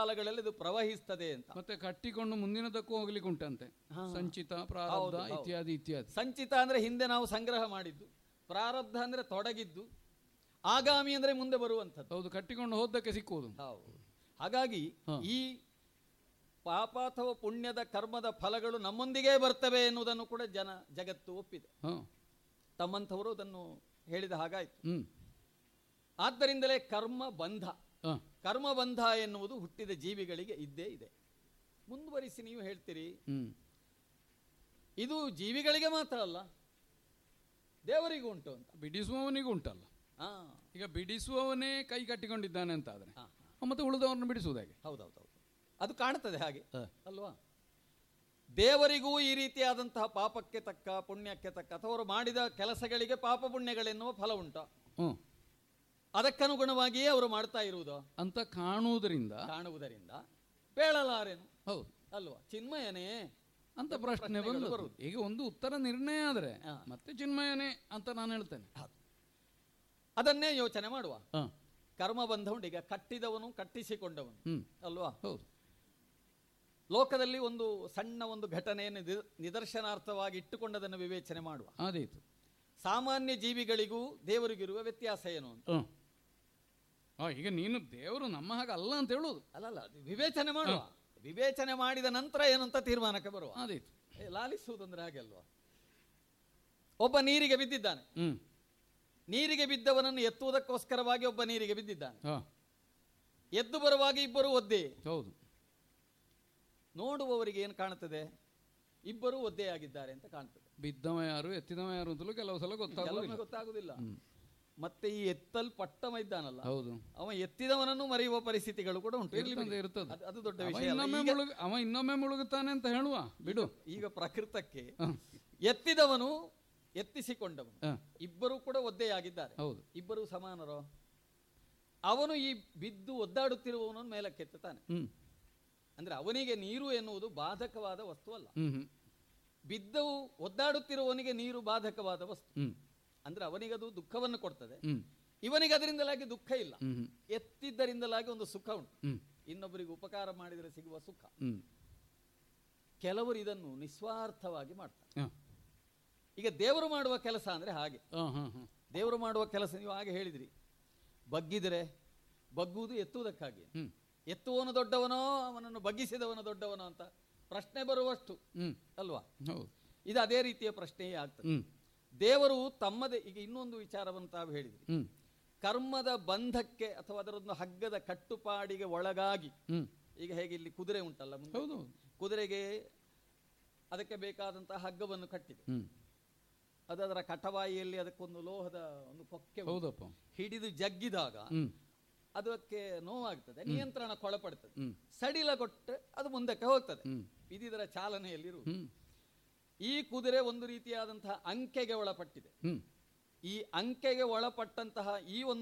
ಕಾಲಗಳಲ್ಲಿ ಇದು ಪ್ರವಹಿಸ್ತದೆ ಅಂತ ಮತ್ತೆ ಕಟ್ಟಿಕೊಂಡು ಮುಂದಿನದಕ್ಕೂ ಹೋಗ್ಲಿಕ್ಕೆ ಉಂಟಂತೆ ಹಾ. ಸಂಚಿತ ಪ್ರಾರಬ್ಧ ಹೌದು, ಹೌದು. ಇತ್ಯಾದಿ ಇತ್ಯಾದಿ ಸಂಚಿತ ಅಂದ್ರೆ ಹಿಂದೆ ನಾವು ಸಂಗ್ರಹ ಮಾಡಿದ್ದು ಪ್ರಾರಬ್ಧ ಅಂದ್ರೆ ತೊಡಗಿದ್ದು ಆಗಾಮಿ ಅಂದ್ರೆ ಮುಂದೆ ಬರುವಂಥದ್ದು ಹೌದು ಕಟ್ಟಿಕೊಂಡು ಹೋದಕ್ಕೆ ಸಿಕ್ಕುವುದು ಹೌದು ಹಾಗಾಗಿ ಹಾ. ಈ ಪಾಪ ಅಥವಾ ಪುಣ್ಯದ ಕರ್ಮದ ಫಲಗಳು ನಮ್ಮೊಂದಿಗೆ ಬರ್ತವೆ ಎನ್ನುವುದನ್ನು ಕೂಡ ಜನ ಜಗತ್ತು ಒಪ್ಪಿದೆ ಹಾ ತಮ್ಮಂಥವರು ಅದನ್ನು ಹೇಳಿದ ಹಾಗಾಯ್ತು ಹ್ಮ್ ಆದ್ದರಿಂದಲೇ ಕರ್ಮ ಬಂಧ ಹಾ ಕರ್ಮ ಬಂಧ ಎನ್ನುವುದು ಹುಟ್ಟಿದ ಜೀವಿಗಳಿಗೆ ಇದ್ದೇ ಇದೆ ಮುಂದುವರಿಸಿ ನೀವು ಹೇಳ್ತೀರಿ ಹ್ಮ್ ಇದು ಜೀವಿಗಳಿಗೆ ಮಾತ್ರ ಅಲ್ಲ ದೇವರಿಗೂ ಉಂಟು ಅಂತ ಬಿಡಿಸುವವನಿಗೂ ಉಂಟಲ್ಲ ಹಾ ಈಗ ಬಿಡಿಸುವವನೇ ಕೈ ಕಟ್ಟಿಕೊಂಡಿದ್ದಾನೆ ಅಂತ ಆದ್ರೆ ಹಾ, ಮತ್ತೆ ಉಳಿದವರನ್ನು ಬಿಡಿಸುವುದು ಹೇಗೆ ಹೌದೌದೌದು ಅದು ಕಾಣ್ತದೆ ಹಾಗೆ ಹ. ಅಲ್ವಾ ದೇವರಿಗೂ ಈ ರೀತಿಯಾದಂತಹ ಪಾಪಕ್ಕೆ ತಕ್ಕ ಪುಣ್ಯಕ್ಕೆ ತಕ್ಕ ಅಥವಾ ಅವರು ಮಾಡಿದ ಕೆಲಸಗಳಿಗೆ ಪಾಪ ಪುಣ್ಯಗಳೆನ್ನುವ ಫಲ ಉಂಟು ಹ್ಮ್ ಅದಕ್ಕನುಗುಣವಾಗಿಯೇ ಅವರು ಮಾಡ್ತಾ ಇರುವುದು ಅಂತ ಕಾಣುವುದರಿಂದ ಕಾಣುವುದರಿಂದ ಬೇಳಲಾರೆನು ಹೌದು ಅಲ್ವಾ ಚಿನ್ಮಯನೇ ಅಂತ ಪ್ರಶ್ನೆ ಪ್ರಶ್ನೆಗಳು ಬಂದು ಬರುವುದು. ಈಗ ಒಂದು ಉತ್ತರ ನಿರ್ಣಯ ಆದ್ರೆ ಹಾ. ಮತ್ತೆ ಚಿನ್ಮಯನೇ ಅಂತ ನಾನು ಹೇಳ್ತೇನೆ ಅದನ್ನೇ ಯೋಚನೆ ಮಾಡುವ ಹಾ ಕರ್ಮ ಬಂಧ ಉಂಟು ಈಗ ಕಟ್ಟಿದವನು ಕಟ್ಟಿಸಿಕೊಂಡವನು ಹ್ಮ್ ಅಲ್ವಾ ಹೌದು ಲೋಕದಲ್ಲಿ ಒಂದು ಸಣ್ಣ ಒಂದು ಘಟನೆಯನ್ನು ನಿದ- ನಿದರ್ಶನಾರ್ಥವಾಗಿ ಇಟ್ಟುಕೊಂಡದನ್ನು ವಿವೇಚನೆ ಮಾಡುವ ಆದೀತು ಸಾಮಾನ್ಯ ಜೀವಿಗಳಿಗೂ ದೇವರಿಗಿರುವ ವ್ಯತ್ಯಾಸ ಏನು ಅಂತ ಹ್ಮ್ ಆ, ಈಗ ನೀನು ದೇವರು ನಮ್ಮ ಹಾಗೆ ಅಲ್ಲ ಅಂತ ಹೇಳೋದು ಅಲ್ಲಲ್ಲ ಅದು ವಿವೇಚನೆ ಮಾಡುವ ವಿವೇಚನೆ ಮಾಡಿದ ನಂತರ ಏನು ಅಂತ ತೀರ್ಮಾನಕ್ಕೆ ಬರುವ ಆದೀತು ಏ, ಲಾಲಿಸುವುದಂದ್ರೆ ಹಾಗೆ ಅಲ್ವಾ ಒಬ್ಬ ನೀರಿಗೆ ಬಿದ್ದಿದ್ದಾನೆ ಹ್ಮ್ ನೀರಿಗೆ ಬಿದ್ದವನನ್ನು ಎತ್ತುವುದಕ್ಕೋಸ್ಕರವಾಗಿ ಒಬ್ಬ ನೀರಿಗೆ ಬಿದ್ದಿದ್ದಾನೆ ಹಾ ಎದ್ದು ಬರುವಾಗ ಇಬ್ಬರು ಒದ್ದೆ ಹೌದು ನೋಡುವವರಿಗೆ ಏನು ಕಾಣುತ್ತದೆ ಇಬ್ಬರು ಒದ್ದೆಯಾಗಿದ್ದಾರೆ ಅಂತ ಕಾಣ್ತದೆ ಬಿದ್ದವ ಯಾರು ಎತ್ತಿದವ ಯಾರು ಅಂತಲೂ ಕೆಲವು ಸಲ ಕೆಲವೊಮ್ಮೆ ಗೊತ್ತಾಗೋದಿಲ್ಲ ಗೊತ್ತಾಗುದಿಲ್ಲ ಹ್ಮ್. ಮತ್ತೆ ಈ ಎತ್ತಲ್ಪಟ್ಟವ ಇದ್ದಾನಲ್ಲ ಹೌದು ಅವ ಎತ್ತಿದವನನ್ನು ಮರೆಯುವ ಪರಿಸ್ಥಿತಿಗಳು ಕೂಡ ಉಂಟು ಇರ್ಲಿ ಇರ್ತದೆ ಬಿಡಿ. ಇರ್ತದೆ ಅದು- ಅದು ದೊಡ್ಡ ಅವ ವಿಷಯ ಅಲ್ಲ. ಇನ್ನೊಮ್ಮೆ ಈಗ- ಮುಳುಗ ಅವ ಇನ್ನೊಮ್ಮೆ ಮುಳುಗುತ್ತಾನೆ ಅಂತ ಹೇಳುವ ಬಿಡು ಈಗ ಪ್ರಕೃತಕ್ಕೆ ಹ. ಎತ್ತಿದವನು ಎತ್ತಿಸಿಕೊಂಡವನು ಹ. ಇಬ್ಬರು ಕೂಡ ಒದ್ದೆಯಾಗಿದ್ದಾರೆ ಹೌದು ಇಬ್ಬರು ಸಮಾನರೋ ಅವನು ಈ ಬಿದ್ದು ಒದ್ದಾಡುತ್ತಿರುವವನನ್ನು ಮೇಲಕ್ಕೆತ್ತಾನೆ ಹ್ಮ್ ಅಂದ್ರೆ ಅವನಿಗೆ ನೀರು ಎನ್ನುವುದು ಬಾಧಕವಾದ ವಸ್ತು ಅಲ್ಲ ಹ್ಮ್ ಹ್ಮ್ ಬಿದ್ದವು ಒದ್ದಾಡುತ್ತಿರುವವನಿಗೆ ನೀರು ಬಾಧಕವಾದ ವಸ್ತು ಹ್ಮ್ ಅಂದ್ರೆ ಅವನಿಗದು ದುಃಖವನ್ನು ಕೊಡ್ತದೆ ಹ್ಮ್ ಇವನಿಗೆ ಅದರಿಂದಲಾಗಿ ದುಃಖ ಇಲ್ಲ ಹ್ಮ್ ಹ್ಮ್ ಎತ್ತಿದ್ದರಿಂದಲಾಗಿ ಒಂದು ಸುಖ ಉಂಟು ಹ್ಮ್ ಇನ್ನೊಬ್ಬರಿಗೆ ಉಪಕಾರ ಮಾಡಿದರೆ ಸಿಗುವ ಸುಖ ಹ್ಮ್ ಕೆಲವರು ಇದನ್ನು ನಿಸ್ವಾರ್ಥವಾಗಿ ಮಾಡ್ತಾರೆ ಹ. ಈಗ ದೇವರು ಮಾಡುವ ಕೆಲಸ ಅಂದ್ರೆ ಹಾಗೆ ಹ, ಹ, ಹ. ದೇವರು ಮಾಡುವ ಕೆಲಸ ನೀವು ಹಾಗೆ ಹೇಳಿದ್ರಿ ಬಗ್ಗಿದರೆ ಬಗ್ಗುವುದು ಎತ್ತುವುದಕ್ಕಾಗಿ ಹ್ಮ್ ಎತ್ತುವವನು ದೊಡ್ಡವನೋ ಅವನನ್ನು ಬಗ್ಗಿಸಿದವನು ದೊಡ್ಡವನೋ ಅಂತ ಪ್ರಶ್ನೆ ಬರುವಷ್ಟು ಹ್ಮ್ ಅಲ್ವಾ ಹೌದು ಇದು ಅದೇ ರೀತಿಯ ಪ್ರಶ್ನೆಯೇ ಆಗ್ತದೆ ಹ್ಮ್ ದೇವರು ತಮ್ಮದೇ ಈಗ ಇನ್ನೊಂದು ವಿಚಾರವನ್ನು ತಾವು ಹೇಳಿದ್ರಿ ಹ್ಮ್ ಕರ್ಮದ ಬಂಧಕ್ಕೆ ಅಥವಾ ಅದರೊಂದು ಹಗ್ಗದ ಕಟ್ಟುಪಾಡಿಗೆ ಒಳಗಾಗಿ ಹ್ಮ್ ಈಗ ಹೇಗೆ ಇಲ್ಲಿ ಕುದುರೆ ಉಂಟಲ್ಲ ಮುಂದೆ ಹೌದು ಕುದುರೆಗೆ ಅದಕ್ಕೆ ಬೇಕಾದಂತಹ ಹಗ್ಗವನ್ನು ಕಟ್ಟಿದೆ ಹ್ಮ್ ಅದು ಅದರ ಕಟವಾಯಿಯಲ್ಲಿ ಅದಕ್ಕೊಂದು ಲೋಹದ ಒಂದು ಕೊಕ್ಕೆ ಉಂಟು. ಹೌದಪ್ಪ ಹಿಡಿದು ಜಗ್ಗಿದಾಗ ಹ್ಮ್ ಅದಕ್ಕೆ ನೋವಾಗ್ತದೆ ನಿಯಂತ್ರಣಕ್ಕೊಳಪಡ್ತದೆ ಹ್ಮ್ ಸಡಿಲ ಕೊಟ್ಟರೆ ಅದು ಮುಂದಕ್ಕೆ ಹೋಗ್ತದೆ ಹ್ಮ್ ಇದಿದರ ಚಾಲನೆಯಲ್ಲಿರು ಹ್ಮ್ ಈ ಕುದುರೆ ಒಂದು ರೀತಿಯಾದಂತಹ ಅಂಕೆಗೆ ಒಳಪಟ್ಟಿದೆ ಹ್ಮ್ ಈ ಅಂಕೆಗೆ ಒಳಪಟ್ಟಂತಹ ಈ ಒಂದು